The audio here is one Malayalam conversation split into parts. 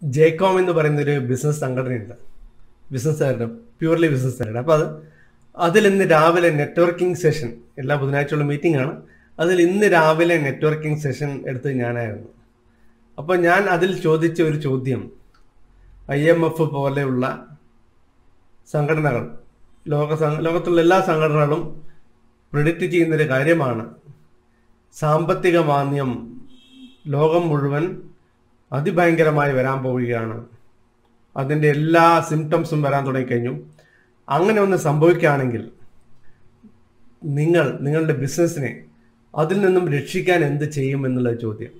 ജേക്കോം എന്ന് പറയുന്ന ഒരു ബിസിനസ് സംഘടനയുണ്ട് ബിസിനസ്സുകാരുടെ പ്യൂർലി ബിസിനസ്സുകാരുടെ അപ്പോൾ അത് അതിൽ ഇന്ന് രാവിലെ നെറ്റ്വർക്കിംഗ് സെഷൻ എല്ലാ ബുധനാഴ്ചയുള്ള മീറ്റിംഗ് ആണ് അതിൽ ഇന്ന് രാവിലെ നെറ്റ്വർക്കിംഗ് സെഷൻ എടുത്തത് ഞാനായിരുന്നു അപ്പോൾ ഞാൻ അതിൽ ചോദിച്ച ഒരു ചോദ്യം ഐ എം എഫ് പോലെയുള്ള സംഘടനകൾ ലോക സംഘ- ലോകത്തുള്ള എല്ലാ സംഘടനകളും പ്രിഡിക്റ്റ് ചെയ്യുന്നൊരു കാര്യമാണ് സാമ്പത്തിക മാന്ദ്യം ലോകം മുഴുവൻ അതിഭയങ്കരമായി വരാൻ പോവുകയാണ് അതിൻ്റെ എല്ലാ സിംറ്റംസും വരാൻ തുടങ്ങിക്കഴിഞ്ഞു അങ്ങനെ ഒന്ന് സംഭവിക്കുകയാണെങ്കിൽ നിങ്ങൾ നിങ്ങളുടെ ബിസിനസ്സിനെ അതിൽ നിന്നും രക്ഷിക്കാൻ എന്ത് ചെയ്യും എന്നുള്ള ചോദ്യം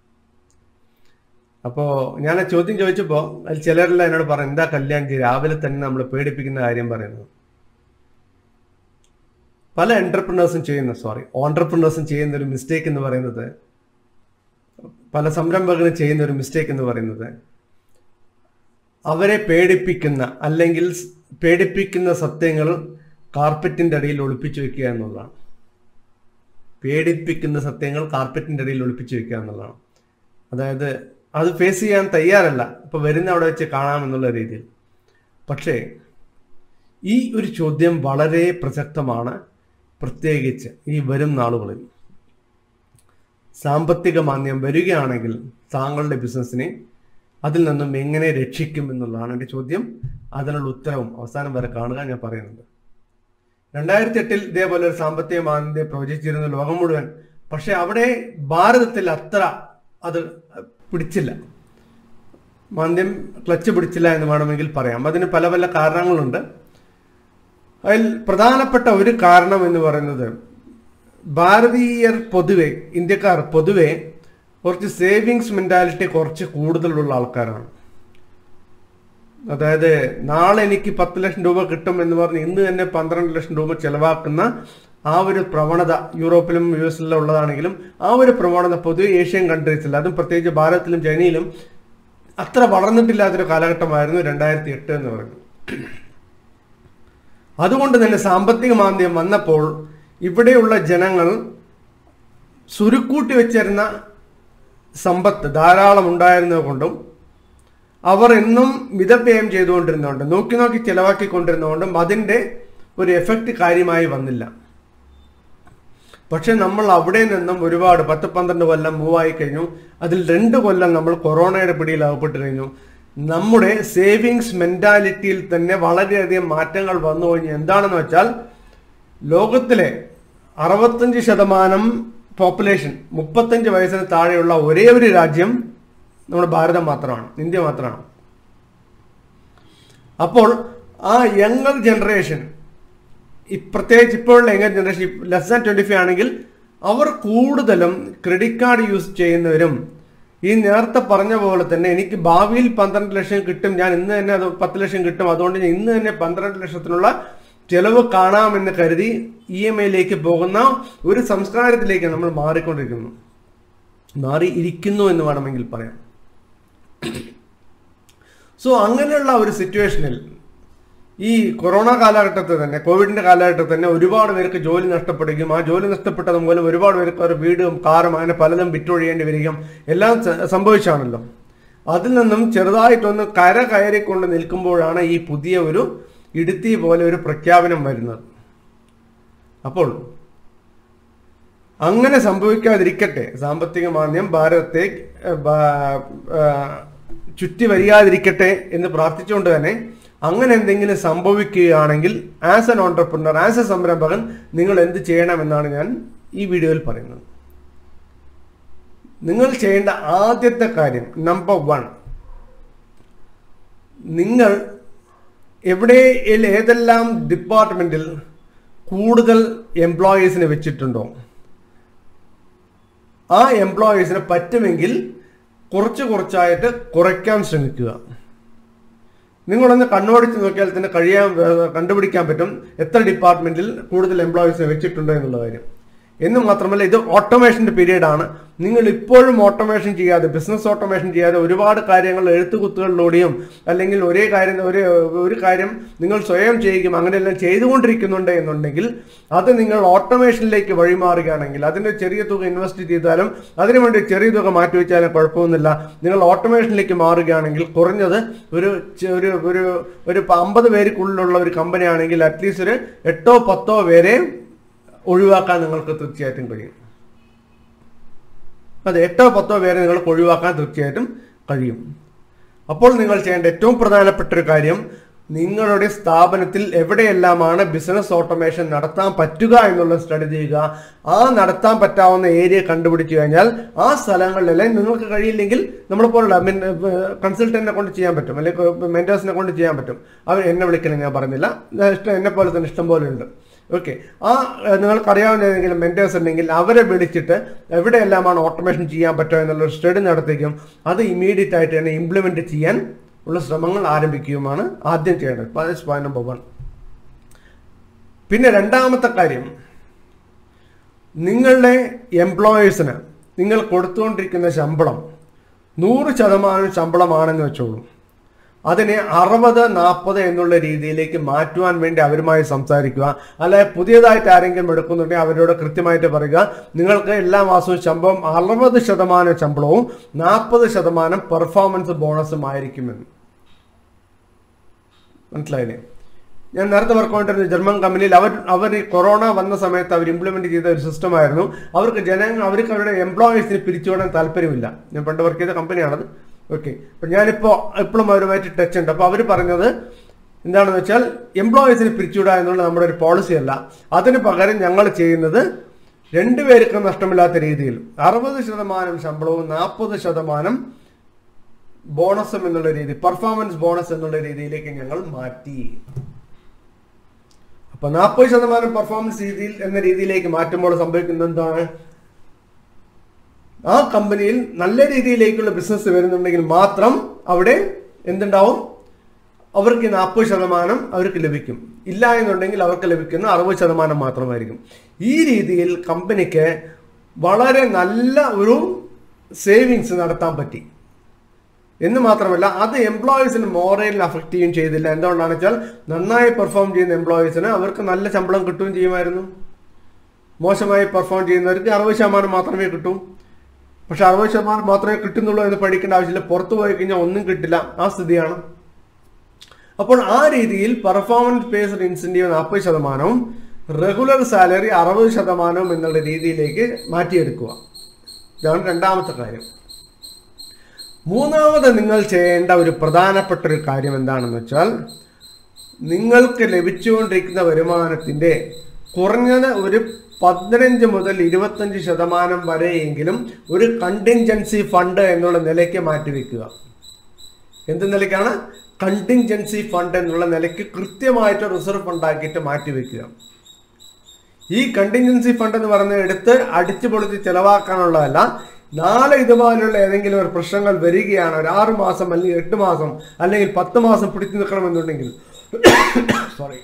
അപ്പോൾ ഞാൻ ആ ചോദ്യം ചോദിച്ചപ്പോൾ അതിൽ ചിലരെല്ലാം എന്നോട് പറഞ്ഞു എന്താ കല്യാൺജി രാവിലെ തന്നെ നമ്മൾ പേടിപ്പിക്കുന്ന കാര്യം പറയുന്നത് പല എന്റർപ്രിനേഴ്സും ചെയ്യുന്ന സോറി ഓണ്ടർപ്രിനേഴ്സും ചെയ്യുന്ന ഒരു മിസ്റ്റേക്ക് എന്ന് പറയുന്നത് പല സംരംഭകരും ചെയ്യുന്ന ഒരു മിസ്റ്റേക്ക് എന്ന് പറയുന്നത് അവരെ പേടിപ്പിക്കുന്ന അല്ലെങ്കിൽ സ് പേടിപ്പിക്കുന്ന സത്യങ്ങൾ കാർപ്പറ്റിന്റെ അടിയിൽ ഒളിപ്പിച്ചു വെക്കുക എന്നുള്ളതാണ് പേടിപ്പിക്കുന്ന സത്യങ്ങൾ കാർപ്പറ്റിന്റെ അടിയിൽ ഒളിപ്പിച്ചു വെക്കുക എന്നുള്ളതാണ് അതായത് അത് ഫേസ് ചെയ്യാൻ തയ്യാറല്ല ഇപ്പൊ വരുന്ന അവിടെ വെച്ച് കാണാമെന്നുള്ള രീതിയിൽ പക്ഷേ ഈ ഒരു ചോദ്യം വളരെ പ്രസക്തമാണ് പ്രത്യേകിച്ച് ഈ വരും നാളുകളിൽ സാമ്പത്തിക മാന്ദ്യം വരികയാണെങ്കിൽ താങ്കളുടെ ബിസിനസ്സിനെ അതിൽ നിന്നും എങ്ങനെ രക്ഷിക്കും എന്നുള്ളതാണ് എൻ്റെ ചോദ്യം അതിനുള്ള ഉത്തരവും അവസാനം വരെ കാണുക ഞാൻ പറയുന്നത് രണ്ടായിരത്തി എട്ടിൽ ഇതേപോലെ ഒരു സാമ്പത്തിക മാന്ദ്യം പ്രവചിച്ചിരുന്നു ലോകം മുഴുവൻ പക്ഷെ അവിടെ ഭാരതത്തിൽ അത്ര അത് പിടിച്ചില്ല മാന്ദ്യം ക്ലച്ച് പിടിച്ചില്ല എന്ന് വേണമെങ്കിൽ പറയാം അതിന് പല പല കാരണങ്ങളുണ്ട് അതിൽ പ്രധാനപ്പെട്ട ഒരു കാരണം എന്ന് പറയുന്നത് ഭാരതീയർ പൊതുവെ ഇന്ത്യക്കാർ പൊതുവെ കുറച്ച് സേവിങ്സ് മെന്റാലിറ്റി കുറച്ച് കൂടുതലുള്ള ആൾക്കാരാണ് അതായത് നാളെ എനിക്ക് പത്ത് ലക്ഷം രൂപ കിട്ടും എന്ന് പറഞ്ഞ് ഇന്ന് തന്നെ പന്ത്രണ്ട് ലക്ഷം രൂപ ചെലവാക്കുന്ന ആ ഒരു പ്രവണത യൂറോപ്പിലും യു എസിലും ഉള്ളതാണെങ്കിലും ആ ഒരു പ്രവണത പൊതുവെ ഏഷ്യൻ കൺട്രീസിൽ അതും പ്രത്യേകിച്ച് ഭാരതത്തിലും ചൈനയിലും അത്ര വളർന്നിട്ടില്ലാത്തൊരു കാലഘട്ടമായിരുന്നു രണ്ടായിരത്തി എട്ട് എന്ന് പറയുന്നത് അതുകൊണ്ട് തന്നെ സാമ്പത്തിക മാന്ദ്യം വന്നപ്പോൾ ഇവിടെയുള്ള ജനങ്ങൾ സുരുക്കൂട്ടി വെച്ചിരുന്ന സമ്പത്ത് ധാരാളം ഉണ്ടായിരുന്നത് കൊണ്ടും അവർ എന്നും മിതവ്യയം ചെയ്തുകൊണ്ടിരുന്നതുകൊണ്ടും നോക്കി നോക്കി ചെലവാക്കിക്കൊണ്ടിരുന്നതുകൊണ്ടും അതിൻ്റെ ഒരു എഫക്റ്റ് കാര്യമായി വന്നില്ല പക്ഷെ നമ്മൾ അവിടെ നിന്നും ഒരുപാട് പത്ത് പന്ത്രണ്ട് കൊല്ലം മൂവായി കഴിഞ്ഞു അതിൽ രണ്ട് കൊല്ലം നമ്മൾ കൊറോണയുടെ പിടിയിൽ അകപ്പെട്ട് കഴിഞ്ഞു നമ്മുടെ സേവിങ്സ് മെന്റാലിറ്റിയിൽ തന്നെ വളരെയധികം മാറ്റങ്ങൾ വന്നു കഴിഞ്ഞു എന്താണെന്ന് വെച്ചാൽ ലോകത്തിലെ അറുപത്തഞ്ച് ശതമാനം പോപ്പുലേഷൻ മുപ്പത്തഞ്ച് വയസ്സിന് താഴെയുള്ള ഒരേ ഒരു രാജ്യം നമ്മുടെ ഭാരതം മാത്രമാണ് ഇന്ത്യ മാത്രമാണ് അപ്പോൾ ആ യങ്ങർ ജനറേഷൻ ഈ പ്രത്യേകിച്ച് ഇപ്പോഴുള്ള younger generation less than twenty five ആണെങ്കിൽ അവർ കൂടുതലും ക്രെഡിറ്റ് കാർഡ് യൂസ് ചെയ്യുന്നവരും ഈ നേരത്തെ പറഞ്ഞ പോലെ തന്നെ എനിക്ക് ഭാവിയിൽ പന്ത്രണ്ട് ലക്ഷം കിട്ടും ഞാൻ ഇന്ന് തന്നെ അത് പത്ത് ലക്ഷം കിട്ടും അതുകൊണ്ട് ഞാൻ ഇന്ന് തന്നെ പന്ത്രണ്ട് ലക്ഷത്തിനുള്ള ചെലവ് കാണാമെന്ന് കരുതി ഇ എം ഐയിലേക്ക് പോകുന്ന ഒരു സംസ്കാരത്തിലേക്ക് നമ്മൾ മാറിക്കൊണ്ടിരിക്കുന്നു മാറി ഇരിക്കുന്നു എന്ന് വേണമെങ്കിൽ പറയാം സോ അങ്ങനെയുള്ള ഒരു സിറ്റുവേഷനിൽ ഈ കൊറോണ കാലഘട്ടത്തിൽ തന്നെ കോവിഡിന്റെ കാലഘട്ടത്തിൽ തന്നെ ഒരുപാട് പേർക്ക് ജോലി നഷ്ടപ്പെടുകയും ആ ജോലി നഷ്ടപ്പെട്ടത് മൂലം ഒരുപാട് പേർക്ക് ഒരു വീടും കാറും അങ്ങനെ പലതും വിറ്റൊഴിയേണ്ടി വരികയും എല്ലാം സ- സംഭവിച്ചാണല്ലോ അതിൽ നിന്നും ചെറുതായിട്ടൊന്ന് കര കയറിക്കൊണ്ട് നിൽക്കുമ്പോഴാണ് ഈ പുതിയ ഒരു ഇടുത്തി പോലെ ഒരു പ്രഖ്യാപനം വരുന്നത് അപ്പോൾ അങ്ങനെ സംഭവിക്കാതിരിക്കട്ടെ സാമ്പത്തിക മാന്ദ്യം ഭാരതത്തെ ഏഹ്, ബാ- ഏഹ്, ചുറ്റി വരികാതിരിക്കട്ടെ എന്ന് പ്രാർത്ഥിച്ചുകൊണ്ട് തന്നെ അങ്ങനെ എന്തെങ്കിലും സംഭവിക്കുകയാണെങ്കിൽ as an entrepreneur as a സംരംഭകൻ നിങ്ങൾ എന്ത് ചെയ്യണമെന്നാണ് ഞാൻ ഈ വീഡിയോയിൽ പറയുന്നത് നിങ്ങൾ ചെയ്യേണ്ട ആദ്യത്തെ കാര്യം നമ്പർ വൺ നിങ്ങൾ എവിടെ ഏതെല്ലാം ഡിപ്പാർട്ട്മെന്റിൽ കൂടുതൽ എംപ്ലോയീസിനെ വെച്ചിട്ടുണ്ടോ ആ എംപ്ലോയീസിനെ പറ്റുമെങ്കിൽ കുറച്ച് കുറച്ചായിട്ട് കുറയ്ക്കാൻ ശ്രമിക്കുക നിങ്ങളൊന്ന് കണ്ണോടിച്ച് നോക്കിയാൽ തന്നെ കഴിയാൻ ഏർ, കണ്ടുപിടിക്കാൻ പറ്റും എത്ര ഡിപ്പാർട്ട്മെന്റിൽ കൂടുതൽ എംപ്ലോയീസിനെ വെച്ചിട്ടുണ്ട് എന്നുള്ള കാര്യം എന്ന് മാത്രമല്ല ഇത് ഓട്ടോമേഷൻ്റെ പീരീഡ് ആണ് നിങ്ങൾ ഇപ്പോഴും ഓട്ടോമേഷൻ ചെയ്യാതെ ബിസിനസ് ഓട്ടോമേഷൻ ചെയ്യാതെ ഒരുപാട് കാര്യങ്ങൾ എഴുത്തുകുത്തുകളിലൂടെയും അല്ലെങ്കിൽ ഒരേ കാര്യം ഒരു ഒരു കാര്യം നിങ്ങൾ സ്വയം ചെയ്യുകയും അങ്ങനെയെല്ലാം ചെയ്തുകൊണ്ടിരിക്കുന്നുണ്ട് എന്നുണ്ടെങ്കിൽ അത് നിങ്ങൾ ഓട്ടോമേഷനിലേക്ക് വഴിമാറുകയാണെങ്കിൽ അതിൻ്റെ ചെറിയ തുക ഇൻവെസ്റ്റ് ചെയ്താലും അതിനുവേണ്ടി ചെറിയ തുക മാറ്റിവെച്ചാലും കുഴപ്പമൊന്നുമില്ല നിങ്ങൾ ഓട്ടോമേഷനിലേക്ക് മാറുകയാണെങ്കിൽ കുറഞ്ഞത് ഒരു ചെ- ഒരു ഒരു ഒരു അമ്പത് പേർക്കുള്ളിലുള്ള ഒരു കമ്പനി ആണെങ്കിൽ അറ്റ്ലീസ്റ്റ് ഒരു എട്ടോ പത്തോ പേരെ ഒഴിവാക്കാൻ നിങ്ങൾക്ക് തീർച്ചയായിട്ടും കഴിയും അതെ എട്ടോ പത്തോ പേരെ നിങ്ങൾക്ക് ഒഴിവാക്കാൻ തീർച്ചയായിട്ടും കഴിയും അപ്പോൾ നിങ്ങൾ ചെയ്യേണ്ട ഏറ്റവും പ്രധാനപ്പെട്ട ഒരു കാര്യം നിങ്ങളുടെ സ്ഥാപനത്തിൽ എവിടെയെല്ലാമാണ് ബിസിനസ് ഓട്ടോമേഷൻ നടത്താൻ പറ്റുക എന്നുള്ള സ്റ്റഡി ചെയ്യുക ആ നടത്താൻ പറ്റാവുന്ന ഏരിയ കണ്ടുപിടിച്ചു കഴിഞ്ഞാൽ ആ സ്ഥലങ്ങളിലെല്ലാം നിങ്ങൾക്ക് കഴിയില്ലെങ്കിൽ നമ്മളെ പോലുള്ള മീൻ കൺസൾട്ടന്റിനെ കൊണ്ട് ചെയ്യാൻ പറ്റും അല്ലെങ്കിൽ മെന്റേഴ്സിനെ കൊണ്ട് ചെയ്യാൻ പറ്റും അവർ എന്നെ വിളിക്കണം ഞാൻ പറഞ്ഞില്ല ഇഷ്ടം എന്നെ പോലെ തന്നെ ഇഷ്ടം പോലെ ഉണ്ട് ഓക്കെ ആ ഏഹ്, നിങ്ങൾക്കറിയാവുന്ന ഏതെങ്കിലും മെന്റേഴ്സ് ഉണ്ടെങ്കിൽ അവരെ വിളിച്ചിട്ട് എവിടെയെല്ലാമാണ് ഓട്ടോമേഷൻ ചെയ്യാൻ പറ്റുക എന്നുള്ള സ്റ്റഡി നടത്തിക്കും അത് ഇമീഡിയറ്റ് ആയിട്ട് തന്നെ ഇംപ്ലിമെന്റ് ചെയ്യാൻ ഉള്ള ശ്രമങ്ങൾ ആരംഭിക്കുകയുമാണ് ആദ്യം ചെയ്യേണ്ടത് പോയിന്റ് നമ്പർ വൺ പിന്നെ രണ്ടാമത്തെ കാര്യം നിങ്ങളുടെ എംപ്ലോയീസിന് നിങ്ങൾ കൊടുത്തുകൊണ്ടിരിക്കുന്ന ശമ്പളം നൂറ് ശതമാനം ശമ്പളമാണെന്ന് വെച്ചോളൂ അതിനെ അറുപത് നാൽപ്പത് എന്നുള്ള രീതിയിലേക്ക് മാറ്റുവാൻ വേണ്ടി അവരുമായി സംസാരിക്കുക അല്ലെ പുതിയതായിട്ട് ആരെങ്കിലും എടുക്കുന്നുണ്ടെങ്കിൽ അവരോട് കൃത്യമായിട്ട് പറയുക നിങ്ങൾക്ക് എല്ലാ മാസവും ശമ്പളം അറുപത് ശതമാനം ശമ്പളവും നാൽപ്പത് ശതമാനം പെർഫോമൻസ് ബോണസും ആയിരിക്കുമെന്ന് മനസ്സിലായില്ലേ ഞാൻ നേരത്തെ വർക്ക് ചെയ്തിരുന്ന ജർമ്മൻ കമ്പനിയിൽ അവർ അവർ ഈ കൊറോണ വന്ന സമയത്ത് അവർ ഇംപ്ലിമെന്റ് ചെയ്ത ഒരു സിസ്റ്റം ആയിരുന്നു അവർക്ക് ജനങ്ങൾ അവർക്ക് അവരുടെ എംപ്ലോയീസിനെ പിരിച്ചുവിടാൻ താല്പര്യമില്ല ഞാൻ പണ്ട് വർക്ക് ചെയ്ത കമ്പനിയാണത് ഓക്കെ അപ്പം ഞാനിപ്പോൾ ഇപ്പോഴും അവരുമായിട്ട് ടച്ച് ഉണ്ട് അപ്പോൾ അവർ പറഞ്ഞത് എന്താണെന്ന് വെച്ചാൽ എംപ്ലോയീസിനെ പിരിച്ചുവിടുക എന്നുള്ള നമ്മുടെ ഒരു പോളിസി അല്ല അതിന് പകരം ഞങ്ങൾ ചെയ്യുന്നത് രണ്ടുപേർക്കും നഷ്ടമില്ലാത്ത രീതിയിൽ അറുപത് ശതമാനം ശമ്പളവും നാൽപ്പത് ശതമാനം ബോണസും എന്നുള്ള രീതി പെർഫോമൻസ് ബോണസ് എന്നുള്ള രീതിയിലേക്ക് ഞങ്ങൾ മാറ്റി അപ്പൊ നാൽപ്പത് ശതമാനം പെർഫോമൻസ് രീതിയിൽ എന്ന രീതിയിലേക്ക് മാറ്റുമ്പോൾ സംഭവിക്കുന്നത് എന്താണ് ആ കമ്പനിയിൽ നല്ല രീതിയിലേക്കുള്ള ബിസിനസ് വരുന്നുണ്ടെങ്കിൽ മാത്രം അവിടെ എന്തുണ്ടാവും അവർക്ക് നാൽപ്പത് ശതമാനം അവർക്ക് ലഭിക്കും ഇല്ല എന്നുണ്ടെങ്കിൽ അവർക്ക് ലഭിക്കുന്ന അറുപത് ശതമാനം മാത്രമായിരിക്കും ഈ രീതിയിൽ കമ്പനിക്ക് വളരെ നല്ല ഒരു സേവിങ്സ് നടത്താൻ പറ്റി എന്ന് മാത്രമല്ല അത് എംപ്ലോയീസിന് മോറലിന് അഫക്റ്റ് ചെയ്യുകയും ചെയ്തില്ല എന്തുകൊണ്ടാണെന്ന് വെച്ചാൽ നന്നായി പെർഫോം ചെയ്യുന്ന എംപ്ലോയീസിന് അവർക്ക് നല്ല ശമ്പളം കിട്ടുകയും ചെയ്യുമായിരുന്നു മോശമായി പെർഫോം ചെയ്യുന്നവർക്ക് അറുപത് ശതമാനം മാത്രമേ കിട്ടൂ പക്ഷെ അറുപത് ശതമാനം മാത്രമേ കിട്ടുന്നുള്ളൂ എന്ന് പഠിക്കേണ്ട ആവശ്യമില്ല പുറത്തു പോയി കഴിഞ്ഞാൽ ഒന്നും കിട്ടില്ല ആ സ്ഥിതിയാണ് അപ്പോൾ ആ രീതിയിൽ പെർഫോമൻസ് ബേസ്ഡ് ഇൻസെൻറ്റീവ് നാൽപ്പത് ശതമാനവും റെഗുലർ സാലറി അറുപത് ശതമാനവും എന്നുള്ള രീതിയിലേക്ക് മാറ്റിയെടുക്കുക ഇതാണ് രണ്ടാമത്തെ കാര്യം മൂന്നാമത് നിങ്ങൾ ചെയ്യേണ്ട ഒരു പ്രധാനപ്പെട്ട ഒരു കാര്യം എന്താണെന്ന് വെച്ചാൽ നിങ്ങൾക്ക് ലഭിച്ചുകൊണ്ടിരിക്കുന്ന വരുമാനത്തിൻ്റെ കുറഞ്ഞത് ഒരു പതിനഞ്ച് മുതൽ ഇരുപത്തഞ്ച് ശതമാനം വരെയെങ്കിലും ഒരു കണ്ടിൻജൻസി ഫണ്ട് എന്നുള്ള നിലയ്ക്ക് മാറ്റിവെക്കുക എന്ത് നിലയ്ക്കാണ് കണ്ടിൻജൻസി ഫണ്ട് എന്നുള്ള നിലയ്ക്ക് കൃത്യമായിട്ട് റിസർവ് ഫണ്ടാക്കിയിട്ട് മാറ്റിവെക്കുക ഈ കണ്ടിൻജൻസി ഫണ്ട് എന്ന് പറയുന്നത് എടുത്ത് അടിച്ചു പൊളിച്ച് ചെലവാക്കാനുള്ളതല്ല നാളെ ഇതുപോലുള്ള ഏതെങ്കിലും ഒരു പ്രശ്നങ്ങൾ വരികയാണ് ഒരു ആറ് മാസം അല്ലെങ്കിൽ എട്ട് മാസം അല്ലെങ്കിൽ പത്ത് മാസം പിടിച്ചു നിൽക്കണമെന്നുണ്ടെങ്കിൽ സോറി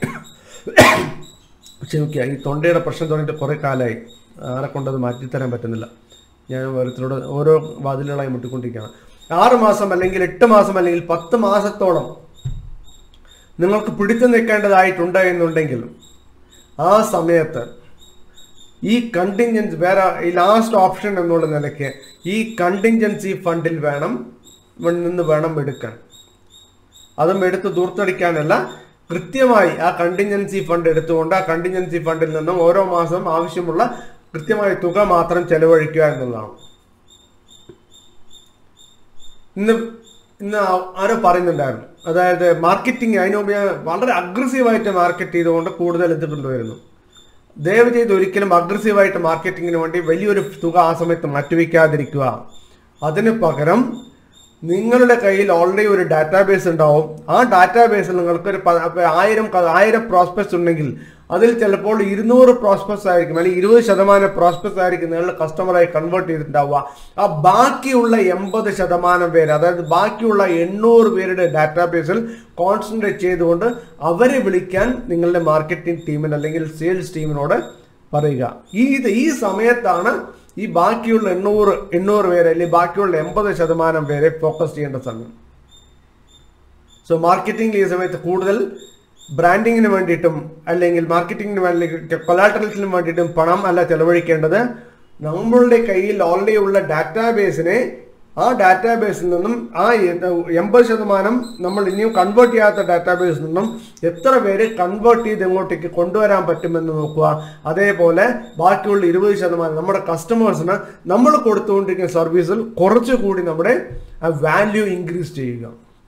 ക്ഷമിക്കുക ഈ തൊണ്ടയുടെ പ്രശ്നം തുടങ്ങിയിട്ട് കുറേ കാലമായി ആരെ കൊണ്ടത് മാറ്റിത്തരാൻ പറ്റുന്നില്ല ഞാൻ ഓരോരുത്തരോട് ഓരോ വാതിലുകളായി മുട്ടിക്കൊണ്ടിരിക്കുകയാണ് ആറ് മാസം അല്ലെങ്കിൽ എട്ട് മാസം അല്ലെങ്കിൽ പത്ത് മാസത്തോളം നിങ്ങൾക്ക് പിടിച്ചു നിൽക്കേണ്ടതായിട്ടുണ്ട് എന്നുണ്ടെങ്കിൽ ആ സമയത്ത് ഈ കണ്ടിൻജൻസി വേറെ ഈ ലാസ്റ്റ് ഓപ്ഷൻ എന്നുള്ള നിലയ്ക്ക് ഈ കണ്ടിൻജൻസി ഫണ്ടിൽ വേണം ഇവിടെ നിന്ന് വേണം എടുക്കാൻ അതും എടുത്ത് ദൂർത്തടിക്കാനല്ല കൃത്യമായി ആ കണ്ടിൻജൻസി ഫണ്ട് എടുത്തുകൊണ്ട് ആ കണ്ടിൻജൻസി ഫണ്ടിൽ നിന്നും ഓരോ മാസം ആവശ്യമുള്ള കൃത്യമായ തുക മാത്രം ചെലവഴിക്കുക എന്നുള്ളതാണ് ഇന്ന് ഇന്ന് ആ- ആരോ പറയുന്നുണ്ടായിരുന്നു അതായത് മാർക്കറ്റിംഗ് അതിന് മുമ്പ് ഞാൻ വളരെ അഗ്രസീവായിട്ട് മാർക്കറ്റ് ചെയ്തുകൊണ്ട് കൂടുതൽ ഇത് കൊണ്ടുവരുന്നു ദയവ് ചെയ്ത് ഒരിക്കലും അഗ്രസീവായിട്ട് മാർക്കറ്റിങ്ങിന് വേണ്ടി വലിയൊരു തുക ആ സമയത്ത് മാറ്റിവെക്കാതിരിക്കുക അതിന് പകരം നിങ്ങളുടെ കയ്യിൽ ഓൾറെഡി ഒരു ഡാറ്റാബേസ് ഉണ്ടാവും ആ ഡാറ്റാബേസിൽ നിങ്ങൾക്ക് ഒരു പ- അപ്പൊ ആയിരം ക- ആയിരം പ്രോസ്പെക്ട്സ് ഉണ്ടെങ്കിൽ അതിൽ ചിലപ്പോൾ ഇരുന്നൂറ് പ്രോസ്പെക്ട്സ് ആയിരിക്കും അല്ലെങ്കിൽ ഇരുപത് ശതമാനം പ്രോസ്പെക്ട്സ് ആയിരിക്കും നിങ്ങളുടെ കസ്റ്റമറായി കൺവേർട്ട് ചെയ്തിട്ടുണ്ടാവുക ആ ബാക്കിയുള്ള എൺപത് ശതമാനം പേര് അതായത് ബാക്കിയുള്ള എണ്ണൂറ് പേരുടെ ഡാറ്റാബേസിൽ കോൺസെൻട്രേറ്റ് ചെയ്തുകൊണ്ട് അവരെ വിളിക്കാൻ നിങ്ങളുടെ മാർക്കറ്റിംഗ് ടീമിന് അല്ലെങ്കിൽ സെയിൽസ് ടീമിനോട് പറയുക ഈ ഇത് ഈ സമയത്താണ് ഈ ബാക്കിയുള്ള എണ്ണൂറ് എണ്ണൂറ് പേരെ അല്ലെങ്കിൽ ബാക്കിയുള്ള എൺപത് ശതമാനം പേരെ ഫോക്കസ് ചെയ്യേണ്ട സമയം സോ മാർക്കറ്റിംഗ് ഈ സമയത്ത് കൂടുതൽ ബ്രാൻഡിങ്ങിന് വേണ്ടിയിട്ടും അല്ലെങ്കിൽ മാർക്കറ്റിംഗിന് വേണ്ടി കൊലാട്ടറൽസിന് വേണ്ടിയിട്ടും പണം അല്ല ചെലവഴിക്കേണ്ടത് നമ്മളുടെ കയ്യിൽ ഓൾറെഡി ഉള്ള ഡാറ്റാബേസിനെ ആ ഡാറ്റാബേസിൽ നിന്നും ആ എൺപത് ശതമാനം നമ്മൾ ഇനിയും കൺവേർട്ട് ചെയ്യാത്ത ഡാറ്റാബേസിൽ നിന്നും എത്ര പേര് കൺവേർട്ട് ചെയ്ത് ഇങ്ങോട്ടേക്ക് കൊണ്ടുവരാൻ പറ്റുമെന്ന് നോക്കുക അതേപോലെ ബാക്കിയുള്ള ഇരുപത് ശതമാനം നമ്മുടെ കസ്റ്റമേഴ്സിന് നമ്മൾ കൊടുത്തുകൊണ്ടിരിക്കുന്ന സർവീസിൽ കുറച്ചുകൂടി നമ്മുടെ വാല്യൂ ഇൻക്രീസ് ചെയ്യുക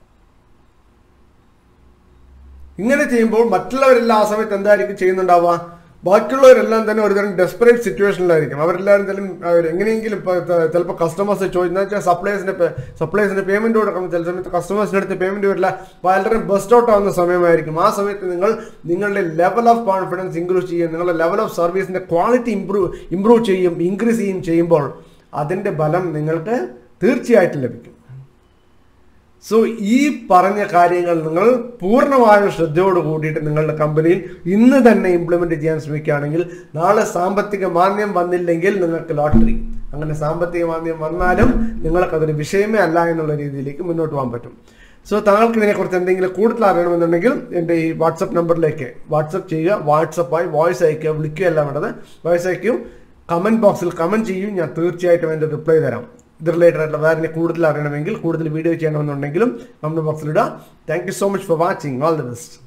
ഇങ്ങനെ ചെയ്യുമ്പോൾ മറ്റുള്ളവരെല്ലാം ആ സമയത്ത് എന്തായിരിക്കും ചെയ്യുന്നുണ്ടാവുക ബാക്കിയുള്ളവരെല്ലാം തന്നെ ഒരുതരം ഡെസ്പറേറ്റ് സിറ്റുവേഷനിലായിരിക്കും അവരെല്ലാവരും തന്നെ അവർ എങ്ങനെയെങ്കിലും ഇപ്പോൾ ചിലപ്പോൾ കസ്റ്റമേഴ്സ് ചോദിക്കുന്ന വെച്ചാൽ സപ്ലൈസിന്റെ സപ്ലൈസിന്റെ പേയ്മെന്റ് കൊടുക്കണം ചില സമയത്ത് കസ്റ്റമേഴ്സിന്റെ അടുത്ത് പേയ്മെന്റ് വരില്ല പലരും ബസ്റ്റ് ഔട്ട് ആവുന്ന സമയമായിരിക്കും ആ സമയത്ത് നിങ്ങൾ നിങ്ങളുടെ ലെവൽ ഓഫ് കോൺഫിഡൻസ് ഇംപ്രൂവ് ചെയ്യും നിങ്ങളുടെ ലെവൽ ഓഫ് സർവീസിന്റെ ക്വാളിറ്റി ഇംപ്രൂവ് ഇംപ്രൂവ് ചെയ്യും ഇൻക്രീസ് ചെയ്യും ചെയ്യുമ്പോൾ അതിന്റെ ബലം നിങ്ങൾക്ക് തീർച്ചയായിട്ടും ലഭിക്കും സോ ഈ പറഞ്ഞ കാര്യങ്ങൾ നിങ്ങൾ പൂർണ്ണമായും ശ്രദ്ധയോട് കൂടിയിട്ട് നിങ്ങളുടെ കമ്പനിയിൽ ഇന്ന് തന്നെ ഇംപ്ലിമെന്റ് ചെയ്യാൻ ശ്രമിക്കുകയാണെങ്കിൽ നാളെ സാമ്പത്തിക മാന്യം വന്നില്ലെങ്കിൽ നിങ്ങൾക്ക് ലോട്ടറി അങ്ങനെ സാമ്പത്തിക മാന്യം വന്നാലും നിങ്ങൾക്ക് അതൊരു വിഷയമേ അല്ല എന്നുള്ള രീതിയിലേക്ക് മുന്നോട്ട് പോകാൻ പറ്റും സോ താങ്കൾക്ക് ഇതിനെക്കുറിച്ച് എന്തെങ്കിലും കൂടുതൽ അറിയണമെന്നുണ്ടെങ്കിൽ എൻ്റെ ഈ വാട്സപ്പ് നമ്പറിലേക്ക് വാട്സപ്പ് ചെയ്യുക വാട്സപ്പായി വോയിസ് അയക്കുക വിളിക്കുക എല്ലാം വേണ്ടത് വോയിസ് അയക്കൂ കമൻറ്റ് ബോക്സിൽ കമൻറ്റ് ചെയ്യും ഞാൻ തീർച്ചയായിട്ടും എൻ്റെ റിപ്ലൈ തരാം ഇത് റിലേറ്റഡ് ആയിട്ടുള്ള വേറെ കൂടുതൽ അറിയണമെങ്കിൽ കൂടുതൽ വീഡിയോ ചെയ്യണമെന്നുണ്ടെങ്കിലും കമൻറ്റ് ബോക്സിൽ ഇടുക thank you so much for watching all the best